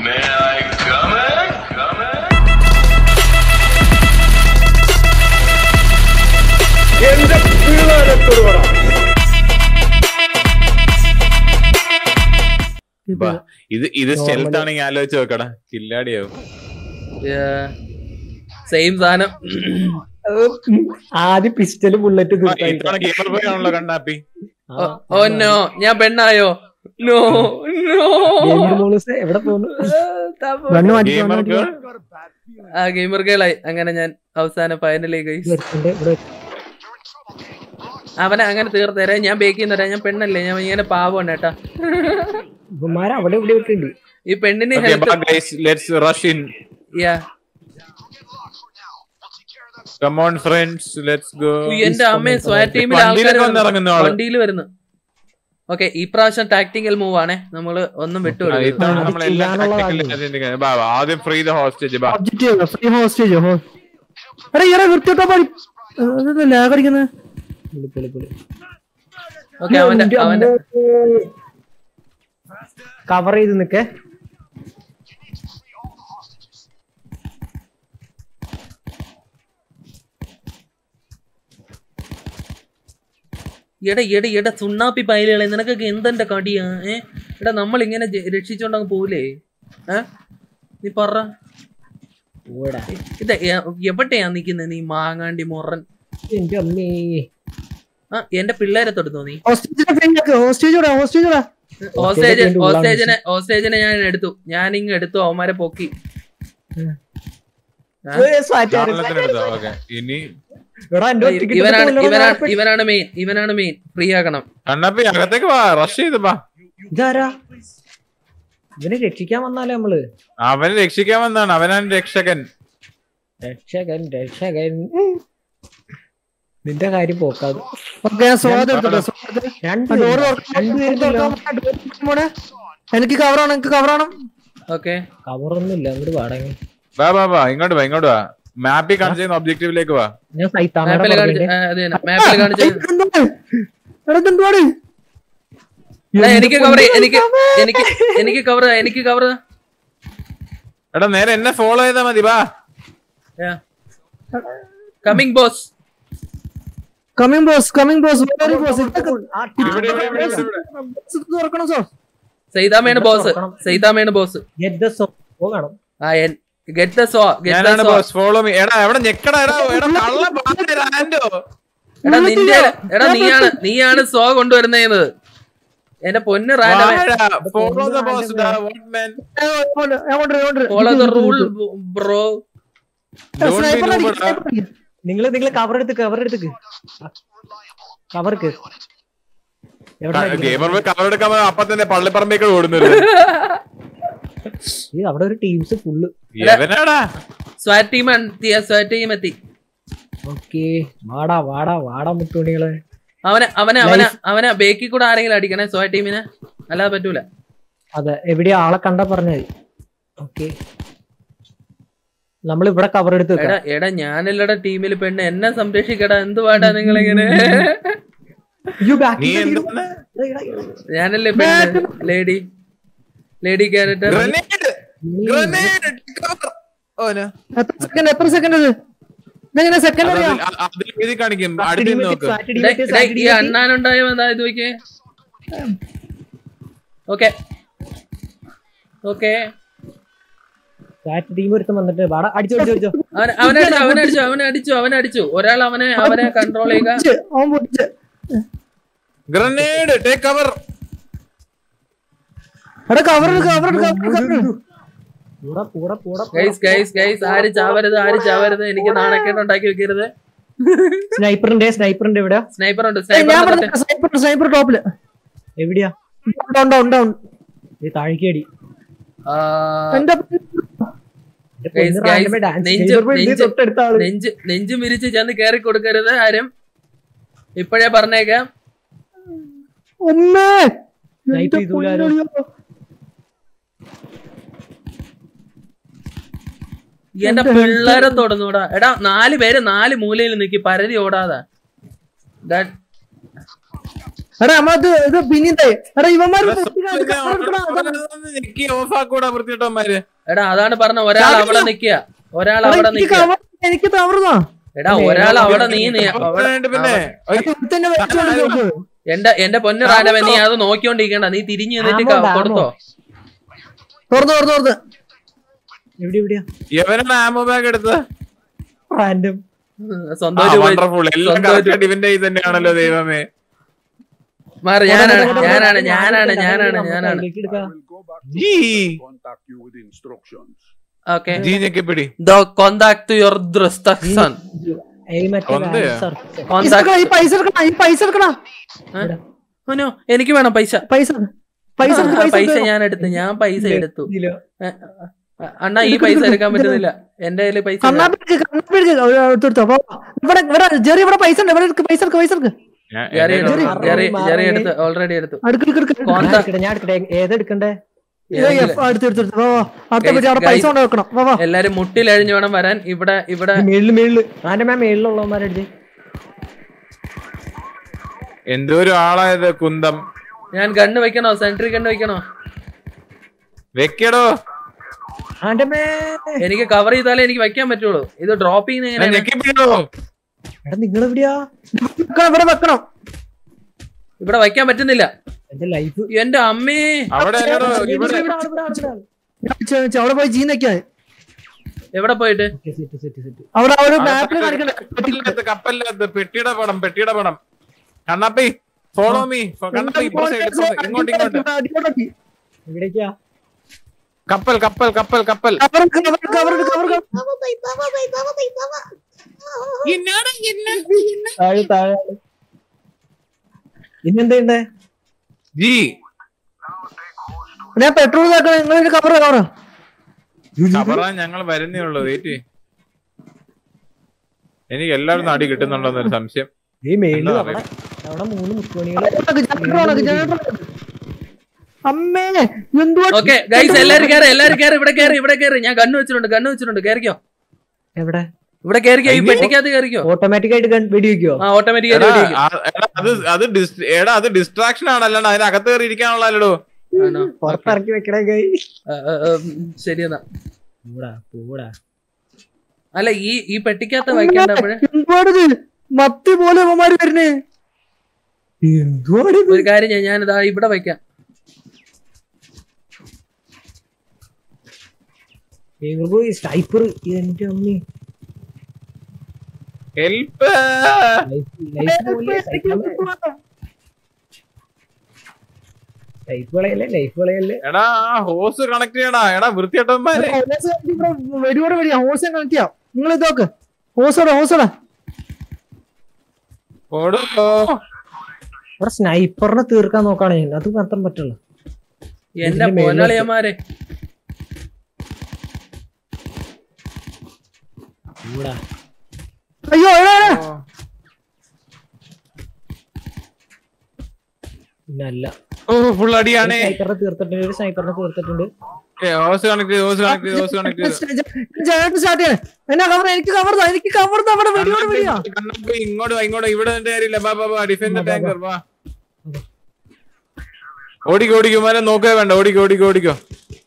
May I come in? Come in? എന്റെ പിള്ളേരത്തോട് പറ ബാ, ഇത് ഇത് സ്റ്റെൽത്ത് ആണെങ്കിൽ ആലോചിച്ച് നോക്കടാ കില്ലാടിയാവും സെയിം സാധനം ആദ്യം പിസ്റ്റല് ബുള്ളറ്റ് ആ, ഇത്തവണ ഗെയിമർ ബോയ് ആണല്ലോ കണ്ണാപ്പി ഓ നോ ഞാൻ പെണ്ണായോ നോ നോ എവിടെ പോകുന്നു ഗണ്ണ് മാറ്റി ഗെയിമർ ഗണ്ണ് ഗേൾ മാറ്റി. ആ ഗെയിമർ ഗേളായി അങ്ങനെ ഞാൻ അവസാന ഫൈനലിലേക്ക് ഇവിടെ ഉണ്ട്, ഇവിടെ അവനെ അങ്ങനെ തീർത്തരാം ഞാൻ ബേക്ക് ചെയ്യുന്നവരാ ഞാൻ പെണ്ണല്ലേ ഞാൻ ഇങ്ങനെ പാവമാണ് കേട്ടാ ഇവന്മാര് അവിടെ ഇവിടെ ഒക്കെ ഉണ്ട് ഈ പെണ്ണിന് Okay, health bye guys, let's rush in. Yeah Come on friends, let's go. എന്റെ അമ്മയെ സ്വയ ടീമിൽ വണ്ടിയിലൊക്കെ വന്ന് ഇറങ്ങുന്ന ആള്. വണ്ടിയിൽ വരുന്നു ഓക്കെ ഈ പ്രാവശ്യം ടാക്ടിക്കൽ മൂവ് ആണ് നമ്മള് ഒന്നും ആ, വിട്ടുകൊടുക്കും ഇത്തവണ അത് നമ്മൾ എല്ലാ ചെയ്യാനുള്ളതാണ്. tactical ചിന്തിക്കുന്നത്. ബാ, ബാ, ആദ്യം ഫ്രീ ദ ഹോസ്റ്റേജ് ബാ ഒബ്ജക്റ്റീവ് ഫ്രീ ഹോസ്റ്റേജ് എടാ ഇയാളെ വൃത്തിയോട്ടാ പാടി ലാഗ് അടിക്കുന്നത് ഓക്കെ അവന്റെ അവന്റെ കവർ ചെയ്ത് നിക്കേ എടാ എടാ എടാ സുണ്ണാപ്പി പൈലുകളെ നിനക്കൊക്കെ എന്തെന്റെ കടിയാ ഏ എടാ നമ്മൾ ഇങ്ങനെ ജ- രക്ഷിച്ചോണ്ടങ്ങ് പോവില്ലേ ഏ നീ പറ ഇത് എ- എവിടെയാ നിക്കുന്നത് നീ മാങ്ങാണ്ടി മൊറൻ എന്റെ അമ്മേ ആ എന്റെ പിള്ളേരെ തൊടുത്തോ നീ ഹോസ്റ്റേജ് ഹോസ്റ്റേജ് ഹോസ്റ്റേജ് ഓസ്റ്റേജ് ഇതിന്റെ ഉള്ളിലാണ് ഓസ്റ്റേജിനെ ഓസ്റ്റേജിനെ ഞാൻ എടുത്തു ഞാൻ ഇങ്ങ് എടുത്തു അവന്മാരെ പൊക്കി ചാർലത്തിന് എടുത്തോ ഓക്കെ ഇനി ഇവനാണ് ഇവനാണ് ഇവനാണ് മെയിൻ ഇവനാണ് മെയിൻ ഫ്രീ ആക്കണം കണ്ണാപ്പി അകത്തേക്ക് വാ റഷ് ചെയ്ത് ബാ ഇതാരാ ഇവനെ രക്ഷിക്കാൻ വന്നാലേ നമ്മള് അവനെ രക്ഷിക്കാൻ വന്നാണ് അവനാണ് രക്ഷകൻ രക്ഷകൻ രക്ഷകൻ നിന്റെ കാര്യം പോക്കാത് എനിക്ക് കവറാണ് എനിക്ക് കവറാണ് ഓക്കെ കവറൊന്നുമില്ല അങ്ങോട്ട് പാടങ്ങി വാ വാ വാ ഇങ്ങോട്ട് വാ ഇങ്ങോട്ട് വാ മാപ്പിൽ കാണിച്ചു ചെയ്യുന്ന ഒബ്ജക്റ്റീവിലേക്ക് വാ ഞാൻ മാപ്പിൽ കാണിച്ച് ആ, അത് തന്നെ മാപ്പിൽ കാണിച്ച് എടാ, എനിക്ക് കവർ എനിക്ക് എനിക്ക് എനിക്ക് കവർ എനിക്ക് കവർ എടാ നേരെ എന്നെ ഫോളോ ചെയ്താ മതി വാ coming boss coming boss coming boss boss ഇവിടെ, ഇവിടെ, ഇവിടെ, ഇവിടെ. തുറക്കണം സോ സൈതാമയാണ് ബോസ് സൈതാമയാണ് ബോസ് ഗെറ്റ് ദ സോ പോകണം ആ ഗെറ്റ് ദ സോ ഗെറ്റ് ഞാനാണ് the saw boss follow me എടാ എവിടെ ഞെക്കടാ എടാ എടാ കള്ള ബാലൻ റാൻഡോ എടാ നിന്റെ എടാ നീയാണ് നീയാണ് സോ കൊണ്ടുവരുന്നത് എന്റെ പൊന്ന് റാൻഡമേ follow the boss what man follow the rule bro നിങ്ങള് നിങ്ങള് കവർ എടുത്ത് കവർ എടുത്ത് കവർക്ക് ഗെയിമർ പോയി കവർ എടുക്കാൻ പോയി അപ്പൊ തന്നെ പള്ളിപ്പറമ്പേക്ക് ഓടുന്നത് അവിടെ ഒരു ടീംസ് ഫുള്ള് എവനാടാ സ്വാറ്റ് ടീം എത്തി സ്വാറ്റ് ടീം എത്തി ഓക്കെ വാടാ വാടാ വാടാ മുട്ടുണികളെ അവനെ അവനെ അവനെ അവനെ ബേക്കിൽ കൂടെ ആരെങ്കിലും അടിക്കണേ സ്വാറ്റ് ടീമിനെ അല്ലാതെ പറ്റൂല അതെ എവിടെയാ ആളെ കണ്ടാ പറഞ്ഞാൽ മതി ഓക്കെ നമ്മൾ ഇവിടെ കവർ എടുത്ത് എടാ എടാ ഞാനല്ലടാ ടീമിൽ പെണ്ണ് എന്നെ സംരക്ഷിക്കടാ എന്തുവാടാ നിങ്ങളിങ്ങനെ നീ എന്താണ് ഞാനല്ലേ പെണ്ണ് lady lady character grenade grenade cover ഓന എത്ര സെക്കൻഡ് എത്ര സെക്കൻഡ് ഇത് ഇതെങ്ങനെ സെക്കൻഡ് അറിയാം അതിൽ എഴുതി കാണിക്കും അടുത്ത് നോക്ക് ഈ അണ്ണാനുണ്ടായ എന്താ ഇത് നോക്കിയേ ഓക്കെ ഓക്കെ ടീം ഒരുത്തം വന്നിട്ട് വാടാ അടിച്ചോ അടിച്ചോ അടിച്ചോ അവൻ അവനടിച്ചു അവനടിച്ചു അവനടിച്ചു അവനടിച്ചു ഒരാൾ അവനെ അവനെ കൺട്രോൾ ചെയ്യുക പൊട്ടിച്ച്, അവൻ പൊട്ടിച്ച് ഗ്രനേഡ് ടേക്ക് കവർ എടാ കവർ കവർ കവർ പൂട പൂട പൂട ഗൈസ് ഗൈസ് ഗൈസ് ആര് ചാവരുത് ആര് ചാവരുത് എനിക്ക് നാണക്കേട് ഉണ്ടാക്കി വെക്കരുത് സ്നൈപ്പറിന്റെ സ്നൈപ്പറിന്റെ എവിടെയാ സ്നൈപ്പർ ഉണ്ട് ഏയ്, ഞാൻ സ്നൈപ്പർ പറഞ്ഞ സ്നൈപ്പർ സ്നൈപ്പർ ടോപ്പില് എവിടെയാ ഉണ്ട് ഉണ്ട് ഉണ്ട് ഉണ്ട് ഈ താഴ്ക്കേടി എന്റെ Guys, guys, നെഞ്ച് നെഞ്ച് തൊട്ടടുത്ത ആള് നെഞ്ച് നെഞ്ചും വിരിച്ച് ചെന്ന് കയറി കൊടുക്കരുത് ആരും ഇപ്പോഴേ പറഞ്ഞേക്കാം ഒന്നേ Snipe ചെയ്തൂല ആരോ. എന്റെ പിള്ളേരെ തൊടുന്നൂടാ എടാ നാല് പേര് നാല് മൂലയിൽ നിക്കി പരതി ഓടാതാ That- എടാ നമ്മളത് ഇത് പിന്നീന്തേ എടാ ഇവന്മാര് പൊട്ടിക്കാൻ ഇത് cover എടുക്കടാ. അതാ- ഞെക്കി ഓഫാക്കൂടാ വൃത്തിയിട്ടവന്മാര് എടാ അതാണ് പറഞ്ഞ ഒരാൾ അവിടെ നിക്കുക ഒരാൾ എടാ, അവിടെ എനിക്ക് നിക്കുക cover എനിക്ക് തവറുതാ എടാ ഒരാൾ അവിടെ നീ നീ- അവിടെ അവനുണ്ട് പിന്നെ ഒയ്, തന്നെ വെച്ചോണ്ട് നോക്ക്. എന്റെ എന്റെ പൊന്നു റാൻഡമേ നീ അത് നോക്കിക്കൊണ്ടിരിക്കണ്ട നീ തിരിഞ്ഞു നിന്നിട്ട് ക- ആമോ, ആമോ. കൊടുത്തോ തുറന്ന് തുറന്ന് തുറന്ന് എവിടെ എവിടെയാ യവനാണ് ആമോ ബാഗ് എടുത്തത് റാൻഡം സ്വന്തമായിട്ട് പോയി- വണ്ടർഫുൾ എല്ലാം സ്വന്തമായിട്ട് കറക്റ്റ് ഇവന്റെ ഇത് തന്നെയാണല്ലോ ദൈവമേ മാറി ഞാനാണ് ഞാനാണ് ഞാനാണ് ഞാനാണ് ഞാനാണ് ജി Contact you with instructions. Okay ജി ഞെക്കിപ്പിടി കോണ്ടാക്ട് യുവർ ദൃസ്റ്റൻ ഒന്ന്. ഈ പൈസ എടുക്കണ ഈ പൈസ എടുക്കണ ഓനോ എനിക്ക് വേണം പൈസ പൈസ പൈസ എടുക്ക്, ആ, പൈസ പൈസ എടുക്ക്. ഞാൻ എടുത്തു ഞാൻ പൈസ എടുത്തു ഇതിലോ. ഏ, അ- അണ്ണാ ഈ പൈസ എടുക്കാൻ പറ്റുന്നില്ല എന്റെ കയ്യില് പൈസ ഇല്ല. കണ്ണാപ്പി എടുക്ക്, കണ്ണാപ്പി എടുക്ക്. ഒരു എടുത്ത് എടുത്തോ. പോ. ഇവിടെ ഇവിടെ ജെറി ഇവിടെ പൈസ ഉണ്ട് ഇവിടെ എടുക്ക് പൈസ എടുക്ക് പൈസ എടുക്ക് ഞാൻ- ജെറി എന്റെ എടുത്തു കയ്യില് ജെറി മാറി, ജെറി മാറി. എടുത്ത് ഓൾറെഡി എടുത്തു അടുക്ക് എടുക്ക് എടുക്ക് കോണ്ട- ഞാൻ എടുക്കട്ടെ, ഞാൻ എടുക്കട്ടെ ഏതെടുക്കണ്ടേ ഏതെങ്കിലും. അടുത്ത് എടുത്ത് എടുത്ത്. വാ, വാ. അടുത്ത Guys, പറ്റി അവിടെ guys. പൈസ കൊണ്ട് വെക്കണം വാ വാ എല്ലാരും മുട്ടിലഴിഞ്ഞു വേണം വരാൻ ഇവിടെ ഇവിടെ മേളില് മേളില് ആന്റെ മാം മേളിലുള്ളവന്മാരടിച്ച് എന്തോ ഒരു ആളായത് കുന്തം ഞാൻ ഗണ്ണ് വെക്കണോ സെൻട്രി ഗണ്ണ് വെക്കണോ വെക്കടോ ആന്റെ മേ എനിക്ക് കവർ ചെയ്താലേ എനിക്ക് വെക്കാൻ പറ്റുള്ളൂ ഇത് ഡ്രോപ്പ് ചെയ്യുന്ന ഞാൻ എങ്ങനെയാണ് ഞെക്കിപ്പിടോ എടാ നിങ്ങൾ എവിടെയാ വെക്കണം, ഇവിടെ വെക്കണം ഇവിടെ വെക്കാൻ പറ്റുന്നില്ല എന്റെ ലൈഫ് എന്റെ അമ്മേ അവിടെ അല്ലടോ ഇവിടെ അവിടെ പോയി ജീനക്കാ എവിടെ പോയിട്ട് അവിടെ ആ ഒരു മാപ്പിൽ കാണിക്കണേ കപ്പലിനകത്ത് കപ്പലിനകത്ത് പെട്ടിയുടെ പടം പെട്ടിയുടെ പടം കണ്ണപ്പി ഫോളോ മീ കണ്ണപ്പി ഇപ്പുറത്തെ side, ഇപ്പുറത്തെ- ഇങ്ങോട്ട് ഇങ്ങോട്ട് എവിടേക്കാ കപ്പൽ കപ്പൽ കപ്പൽ കപ്പൽ കവർ കവർ കവർ കവർ താഴെ താഴെ ഇന്നെന്തുണ്ടേ ജി ഞാൻ പെട്രോൾ ഇതാക്കണം നിങ്ങൾ കവർ കവർ കവറാൻ ഞങ്ങൾ വരുന്നേ ഉള്ളൂ വെയിറ്റ് എനിക്ക് എല്ലാവരും അടി കിട്ടുന്നുണ്ടോന്നൊരു സംശയം ഈ മേളില് എന്താ അവിടെ അവിടെ മൂന്ന് മുത്തുമണികള് അമ്മേ എന്തുവാ ഓക്കെ ഗൈസ് എല്ലാരും കയറി എല്ലാരും കയറി ഇവിടെ കയറി ഇവിടെ കയറി ഞാൻ ഗണ്ണ് വെച്ചിട്ടുണ്ട് ഗണ്ണ് വെച്ചിട്ടുണ്ട് കയറിക്കോ എവിടെ ഇവിടെ കയറിക്കോ ഈ പെട്ടിക്കകത്ത് കയറിക്കോ ഓട്ടോമാറ്റിക് ആയിട്ട് ഗൺ വെടി വെക്കോ ആ ഓട്ടോമാറ്റിക് എടാ, ആ- എടാ, അത് അത് dis- എടാ അത് ഡിസ്ട്രാക്ഷൻ ആണല്ലോ അതിനകത്ത് കയറി ഇരിക്കാനുള്ളല്ലോ പുറത്തിറക്കി വെക്കണേ കൈ ശരി എന്നാ പൂടാ പൂടാ അല്ല ഈ ഈ പെട്ടിക്കകത്ത് വയ്ക്കേണ്ടപ്പോഴേ എന്തുവാണിത് മത്തി പോലെ അവന്മാര് വരുന്നേ എന്തുവാണിത് ഒരു കാര്യം ഞാൻ ഞാനിതാ ഇവിടെ വയ്ക്കാം സ്നൈപ്പർ എന്റെ അമ്മി ഹെൽപ്പ് ലൈഫ് കളയല്ലേ ലൈഫ് കളയല്ലേ എടാ ആ ഹോസ് കണക്ട് ചെയ്യടാ എടാ വൃത്തിയട്ടന്മാരെ വരിയോടെ വരിക ഹോസ് കണക്ട് ചെയ്യാം നിങ്ങൾ ഇതൊക്കെ ഹോസോടാ ഹോസോടാ ഓടോ ഇവിടെ സ്നൈപ്പറിനെ തീർക്കാൻ നോക്കാണ് ഞാൻ അത് മാത്രം പറ്റുള്ളൂ എന്റെ ഇതിന്റെ മേളിൽ പോനാളിയന്മാരെ അയ്യോ എടാ, എടാ. പിന്നല്ല ഓ ഫുൾ അടിയാണേ സ്നൈപ്പറിനെ തീർത്തിട്ടുണ്ട് ഒരു സ്നൈപ്പറിനെ തീർത്തിട്ടുണ്ട് ഹോസ് കണക്ട് ചെയ്ത് ഹോസ് കണക്ട് ചെയ്ത് ഹോസ് കണക്ട് ചെയ്ത് ജനറേറ്റർ സ്റ്റാർട്ട് ചെയ്യണേ എന്നെ കവർ എനിക്ക് കവർ എനിക്ക് കവർ അവിടെ വെടിയോട് വെടിയാ കണ്ണപ്പി ഇങ്ങോട്ട് വാ, ഇങ്ങോട്ട് വാ. ഇവിടെ നിന്റെ കാര്യമില്ല ബാ ബാ ബാ ഡിഫൻഡ് ടാങ്കർ വാ ഓടിക്കോ ഓടിക്കോ മരം നോക്കേ വേണ്ട ഓടിക്കോ ഓടിക്കോ ഓടിക്കോ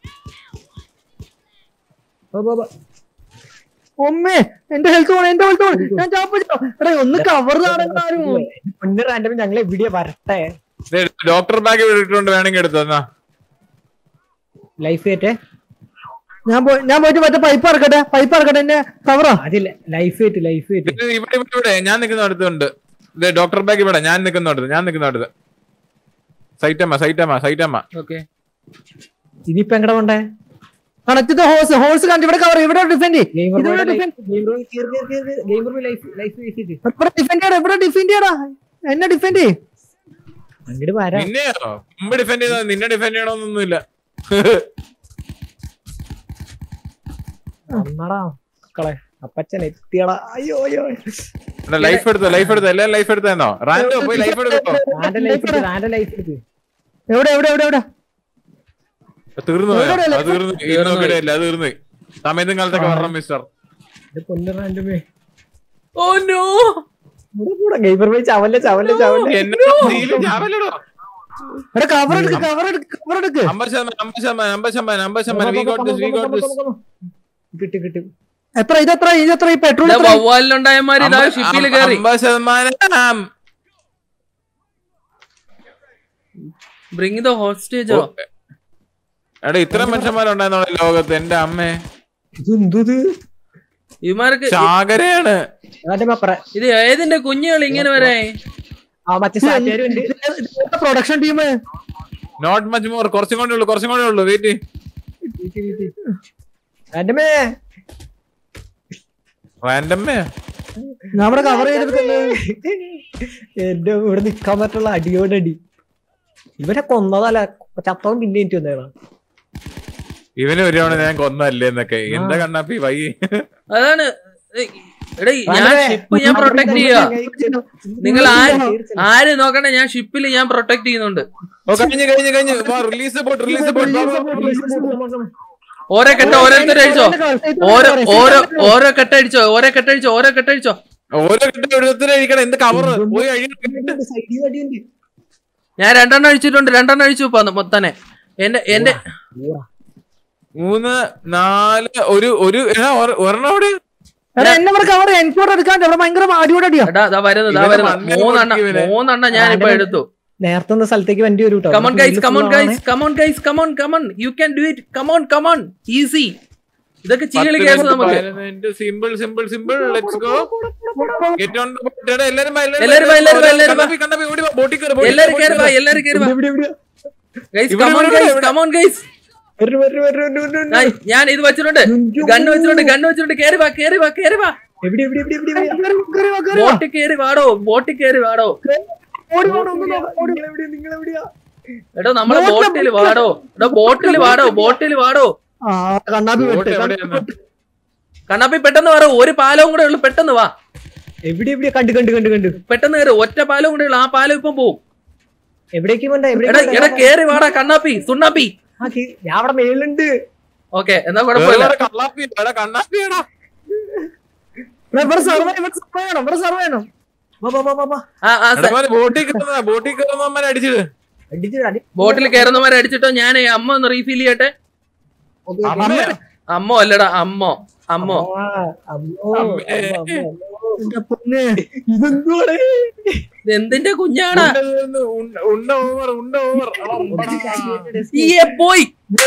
ഒമ്മേ എന്റെ ഹെൽത്ത് പോണേ എന്റെ ഹെൽത്ത് പോണേ ഞാൻ ചാപ്പിച്ചോ എടാ ഒന്ന് കവർ നടന്നാരും പൊന്നു റാൻഡം ഞങ്ങൾ എവിടെയാ വരട്ടെ ഡോക്ടർ ബാഗ് ഇവിടെ ഇട്ടുകൊണ്ട് വേണമെങ്കിൽ എടുത്തോ എന്നാ ലൈഫ് കയറ്റേ ഞാൻ പോയി ഞാൻ പോയിട്ട് മറ്റേ പൈപ്പ് ഇറക്കട്ടെ പൈപ്പ് ഇറക്കട്ടെ എന്നെ കവറാ അതില്ല ലൈഫ് കയറ്റ് ലൈഫ് കയറ്റ് ഇത് ഇവിടെ ഇവിടെ ഇവിടെ ഞാൻ നിൽക്കുന്ന അടുത്തുണ്ട് ഇത് ഡോക്ടർ ബാഗ് ഇവിടെ ഞാൻ നിൽക്കുന്ന അടുത്ത് ഞാൻ നിൽക്കുന്ന അടുത്ത് സൈറ്റമ്മ സൈറ്റമ്മ സൈറ്റമ്മ ഓക്കെ ഇനിയിപ്പോ എങ്ങടെ കൊണ്ടേ കണക്ട് ചെയ്ത ഹോസ് ഹോസ് കണ്ടു ഇവിടെ കവർ ഇവിടെ ഡിഫെൻഡ് ഇവിടെ ഡിഫെൻഡ് ചെയ്യടാ ഇവിടെ ഡിഫെൻഡ് ചെയ്യടാ എന്നെ ഡിഫെൻഡ് ചെയ് അങ്ങോട്ട് വരാം നിന്നെയോ മുമ്പ് ഡിഫെൻഡ് ചെയ്താൽ നിന്നെ ഡിഫെൻഡ് ചെയ്യണമെന്നൊന്നുമില്ല അമ്മടാ മക്കളെ അപ്പച്ചൻ എത്തിയടാ അയ്യോ അയ്യോ ലൈഫ് എടുത്തോ ലൈഫ് എടുത്തോ എല്ലാം ലൈഫ് എടുത്തോ റാൻഡോ പോയി ലൈഫ് എടുത്തോ ആന്റെ ലൈഫ് എടുത്ത് ആന്റെ ലൈഫ് എടുത്ത് എവിടെ എവിടെ എവിടെ എവിടെ തീർന്നു പോയോ? എവിടെ അത് തീർന്നു ഇന്ന് നോക്കിയിട്ടില്ല അത് തീർന്നു സമയത്തും കാലത്തൊക്കെ വരണം മിസ്റ്റർ ഇത് പൊന്നു റാൻഡമേ ഓ നോ ഗെയിമർ പോയി ചവല്ല ചവല്ല ചവല്ല എന്നെ നീല് ചാവലടോ. എടാ കവർ എടുക്ക് കവർ എടുക്ക് കവർ എടുക്ക് അമ്പത് ശതമാനം അമ്പത് ശതമാനം അമ്പത് ശതമാനം അമ്പത് ശതമാനം we got this we got this കിട്ടി കിട്ടി എത്ര ഇതെത്ര ഇതെത്ര ഈ പെട്രോൾ ഇതാ വവ്വാലിലുണ്ടായമാര് ഇതാ ഷിപ്പിൽ കയറി അമ്പത് ശതമാനം ബ്രിങ് ദ ഹോസ്റ്റേജോ എടാ ഇത്ര മനുഷ്യന്മാരുണ്ടായിരുന്നോ ലോകത്ത് എന്റെ അമ്മേ ഇതെന്തത് ഇവന്മാർക്ക് ചാകരയാണ് ഇത് ഏതിന്റെ കുഞ്ഞുകൾ ഇങ്ങനെ വരെ ആ മറ്റേ production team not much more കുറച്ചും കൂടെ ഉള്ളു കുറച്ചും കൂടെ ഉള്ളു വെയിറ്റ് എന്റെ റാൻഡമ്മേ നമ്മുടെ കവർ ചെയ്തെടുക്കുന്നത് എന്റെ ഇവിടെ നിക്കാൻ പറ്റുള്ള അടിയോടടി ഇവരെ കൊന്നതല്ല ചത്തവും പിന്നെ എനിക്ക് വന്നേക്കണം ഇവന് ഒരു തവണ ഞാൻ കൊന്നല്ലേ എന്നൊക്കെ എന്താ കണ്ണാപ്പി വൈ അതാണ് ഏയ്, എടാ ഞാൻ ഷിപ്പ് ഞാൻ പ്രൊട്ടക്ട് ചെയ്യാ നിങ്ങൾ ആര് ആര് നോക്കണ്ട ഞാൻ ഷിപ്പിൽ ഞാൻ പ്രൊട്ടക്ട് ചെയ്യുന്നുണ്ട് ഓ കഴിഞ്ഞു കഴിഞ്ഞു കഴിഞ്ഞു റിലീസ് പോട്ട് റിലീസ് പോട്ട് ഓരോ കെട്ട ഓരോരുത്തർ അടിച്ചോ ഓരോ ഓരോ ഓരോ കെട്ടടിച്ചോ ഓരോ കെട്ടടിച്ചോ ഓരോ കെട്ടടിച്ചോ ഓരോ കിട്ടും എഴുപത്തിന് അഴിക്കണം എന്ത് കവർ പോയി അഴിക്കണം ഞാൻ രണ്ടെണ്ണം അഴിച്ചിട്ടുണ്ട് രണ്ടെണ്ണം അഴിച്ചു ഇപ്പൊ മൊത്തനെ എന്റെ എന്റെ മൂന്ന് നാല് ഒരു ഒരു എടാ, ഒര- ഒരെണ്ണം അവിടെ എടാ എന്നെ ഇവിടെ കവർ എനിക്കോടെ എടുക്കാൻ ഇവിടെ ഭയങ്കര അടിയോടടിയാ എടാ ദാ വരുന്നു ദാ ഇവനെ വരുന്നു മണ്ണിൽ മൂന്നെണ്ണം പൊട്ടിക്ക് ഇവനെ. മൂന്നെണ്ണം ഞാൻ ഇപ്പൊ എടുത്തു നേരത്തെ ഒന്ന് സ്ഥലത്തേക്ക് വണ്ടി വരും കേട്ടോ come on guys come on guys come on guys come on come on you can do it come on come on easy ഇതൊക്കെ ചീളി കേസ് നമുക്ക് simple simple simple let's go get on എല്ലാരും വാ, എല്ലാരും വാ, എല്ലാരും വാ, എല്ലാരും വാ. കണ്ണാപ്പി, കണ്ണാപ്പി, ഓടി വാ, ബോട്ടിൽ കയറ്, ബോട്ടിൽ എല്ലാരും കയറ്, കേറി വാ എല്ലാരും കേറി വാ ഇവിടെ, ഇവിടെ, ഗൈസ് ഇവിടെ, കമോൺ ഇവിടെ, ഗൈസ് ഇവിടെ. കമോൺ ഗൈസ് വരൂ, വരൂ, വരൂ, വരൂ, വരൂ, വരൂ. ഞാൻ ഇത് വെച്ചിട്ടുണ്ട് ഗണ്ണ് വെച്ചിട്ടുണ്ട് ഗണ്ണ് വെച്ചിട്ടുണ്ട് കേറി വാ കേറി വാ കേറി വാ എവിടെ, എവിടെ, എവിടെ, എവിടെ, എവിടെ? കേറി വാ, കേറി വാ, കേറി വാ. ബോട്ടിൽ കേറി വാടോ ബോട്ടിൽ കേറി വാടോ ഓടി വാ, ഒന്ന് നോക്ക്, ഓടി വാ. നിങ്ങളെവിടെയാ, നിങ്ങളെവിടെയാ? എടോ നമ്മളെ ബോട്ടിലെ- ബോട്ടിൽ വാടോ എടോ ബോട്ടിൽ വാടോ ബോട്ടിൽ വാടോ ആ, കണ്ണാപ്പി ബോട്ട് വെട്ട്, എവിടെയാണ്? കണ്ണാപ്പി വെട്ട്. കണ്ണാപ്പി പെട്ടെന്ന് വാടോ ഒരു പാലവും കൂടെ ഉള്ളു പെട്ടെന്ന് വാ എവിടെ എവിടെ കണ്ട് കണ്ട് കണ്ട് കണ്ട് പെട്ടെന്ന് കയറി ഒറ്റ പാലവും കൂടെ ഉള്ളു ആ പാലം ഇപ്പം പോവും എവിടേക്ക് പോണ്ട എടാ എടാ കേറി വാടാ കണ്ണാപ്പി സുണ്ണാപ്പി ഞാൻ അവിടെ മേലുണ്ട് ഓക്കെ എന്നാ കുഴപ്പമില്ല വേറെ കണ്ണാപ്പി എടാ കണ്ണാപ്പിയാടാ ഇവിടെ ഇവിടെ സർവേ ഇവിടെ സർവേ ചെയ്യണം ഇവിടെ സർവേ ചെയ്യണം വാ, വാ, വാ, വാ, വാ. ആ ആ എടാ മോനെ ബോട്ടിൽ കയറുന്ന ബോട്ടിൽ കയറുന്നവന്മാരെ അടിച്ചിട്ട് അടിച്ച് അടി- ബോട്ടിൽ കയറുന്നവരെ അടിച്ചിട്ടോ ഞാൻ അമ്മ ഒന്ന് റീഫിൽ ചെയ്യട്ടെ ഓക്കേ, ഓക്കേ. അമ്മ അമ്മോ അല്ലടാ അമ്മോ അമ്മോ ആ, അമ്മോ, അമ്മോ, അമ്മോ. എന്റെ പൊന്നെ, ഇതെന്തുവാണ്? ഇത് എന്തിന്റെ കുഞ്ഞാടാ ഉണ്ട കയറുന്നു, ഉണ്ട- ഉണ്ട ഓവർ ഉണ്ട ഓവർ എടാ, ഉണ്ടടാ. ഈയെ പോയി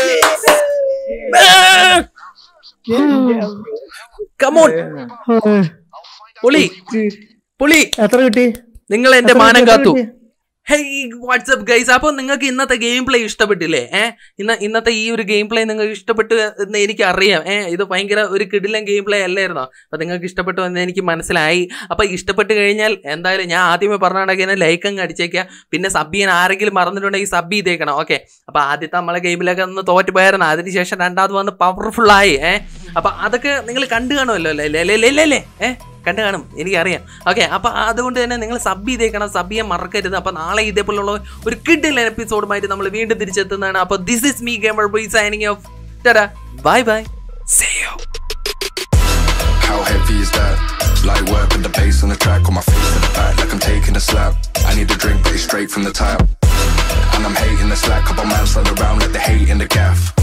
കമോൺ പുളി പുളി എത്ര കിട്ടി നിങ്ങൾ എന്റെ എത്ര മാനം കിട്ടി? കാത്തു എത്ര കിട്ടി? ഹേയ് വാട്സ്ആപ്പ് ഗൈസ് അപ്പൊ നിങ്ങൾക്ക് ഇന്നത്തെ ഗെയിം പ്ലേ ഇഷ്ടപ്പെട്ടില്ലേ ഏ ഇന്ന ഇന്നത്തെ ഈ ഒരു ഗെയിം പ്ലേ നിങ്ങൾക്ക് ഇഷ്ടപ്പെട്ടു എന്ന് എനിക്ക് അറിയാം ഏ ഇത് ഭയങ്കര ഒരു കിടിലൻ ഗെയിം പ്ലേ അല്ലായിരുന്നോ അപ്പൊ നിങ്ങൾക്ക് ഇഷ്ടപ്പെട്ടു എന്ന് എനിക്ക് മനസ്സിലായി അപ്പൊ ഇഷ്ടപ്പെട്ട് കഴിഞ്ഞാൽ എന്തായാലും ഞാൻ ആദ്യമേ പറഞ്ഞിട്ടുണ്ടെങ്കിൽ ലൈക്ക് അങ്ങ് അടിച്ചേക്കുക പിന്നെ സബ് ചെയ്യാൻ ആരെങ്കിലും മറന്നിട്ടുണ്ടെങ്കിൽ സബ് ചെയ്തേക്കണം ഓക്കെ അപ്പൊ ആദ്യത്തെ നമ്മളെ ഗെയിമിലൊക്കെ ഒന്ന് തോറ്റ് പോയായിരുന്നു അതിനുശേഷം രണ്ടാമത് വന്ന് പവർഫുൾ ആയി ഏ അപ്പൊ അതൊക്കെ നിങ്ങൾ കണ്ടു കാണുമല്ലോ അല്ലേ അല്ലേ അല്ലേ അല്ലേ അല്ലേ ഏ കണ്ടു കാണും എനിക്കറിയാം ഓക്കെ അപ്പൊ അതുകൊണ്ട് തന്നെ നിങ്ങൾ സബ് ചെയ്തേക്കണം സബ് ചെയ്യാൻ മറക്കരുത് അപ്പൊ നാളെ ഇതേപോലുള്ള ഒരു കിഡിൽ എപ്പിസോഡുമായിട്ട് നമ്മൾ വീണ്ടും തിരിച്ചെത്തുന്നതാണ് അപ്പൊ this is me gamer boy signing off bye bye say you How heavy is that? Light work with the bass on the track, on my face to the back like I'm taking a slap. I need a drink, but it's straight from the tap. And I'm hating the slack, couple man slide around like the hate in the gaff.